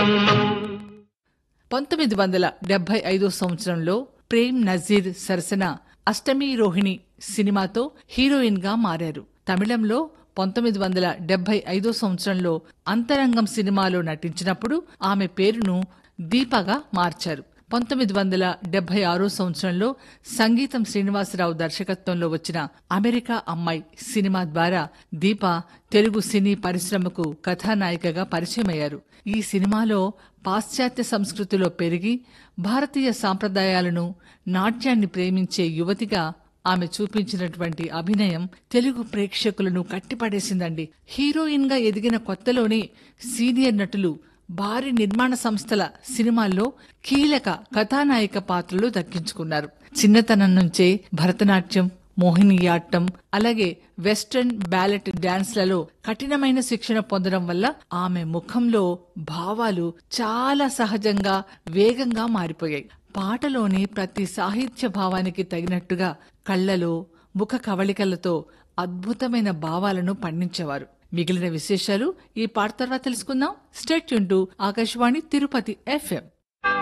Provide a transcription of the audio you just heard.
పంతొమ్మిది వందల డెబ్బై ఐదో సంవత్సరంలో ప్రేమ్ నజీర్ సరసన అష్టమి రోహిణి సినిమాతో హీరోయిన్ గా మారారు తమిళంలో పంతొమ్మిది వందల డెబ్బై ఐదో సంవత్సరంలో అంతరంగం సినిమాలో నటించినప్పుడు ఆమె పేరును దీపగా మార్చారు పంతొమ్మిది వందల డెబ్బై ఆరో సంవత్సరంలో సంగీతం శ్రీనివాసరావు దర్శకత్వంలో వచ్చిన అమెరికా అమ్మాయి సినిమా ద్వారా దీప తెలుగు సినీ పరిశ్రమకు కథానాయికగా పరిచయమయ్యారు ఈ సినిమాలో పాశ్చాత్య సంస్కృతిలో పెరిగి భారతీయ సాంప్రదాయాలను నాట్యాన్ని ప్రేమించే యువతిగా ఆమె చూపించినటువంటి అభినయం తెలుగు ప్రేక్షకులను కట్టిపడేసిందండి హీరోయిన్ గా ఎదిగిన కొత్తలోనే సీనియర్ నటులు భారీ నిర్మాణ సంస్థల సినిమాల్లో కీలక కథానాయిక పాత్రలు దక్కించుకున్నారు చిన్నతనం నుంచే భరతనాట్యం మోహినియాట్టం అలాగే వెస్టర్న్ బ్యాలెట్ డాన్స్లలో కఠినమైన శిక్షణ పొందడం వల్ల ఆమె ముఖంలో భావాలు చాలా సహజంగా వేగంగా మారిపోయాయి పాటలోని ప్రతి సాహిత్య భావానికి తగినట్టుగా కళ్ళలో ముఖ కవళికలతో అద్భుతమైన భావాలను పండించేవారు మిగిలిన విశేషాలు ఈ పాట తర్వాత తెలుసుకుందాం స్టేట్ యూన్ టు ఆకాశవాణి తిరుపతి ఎఫ్ఎం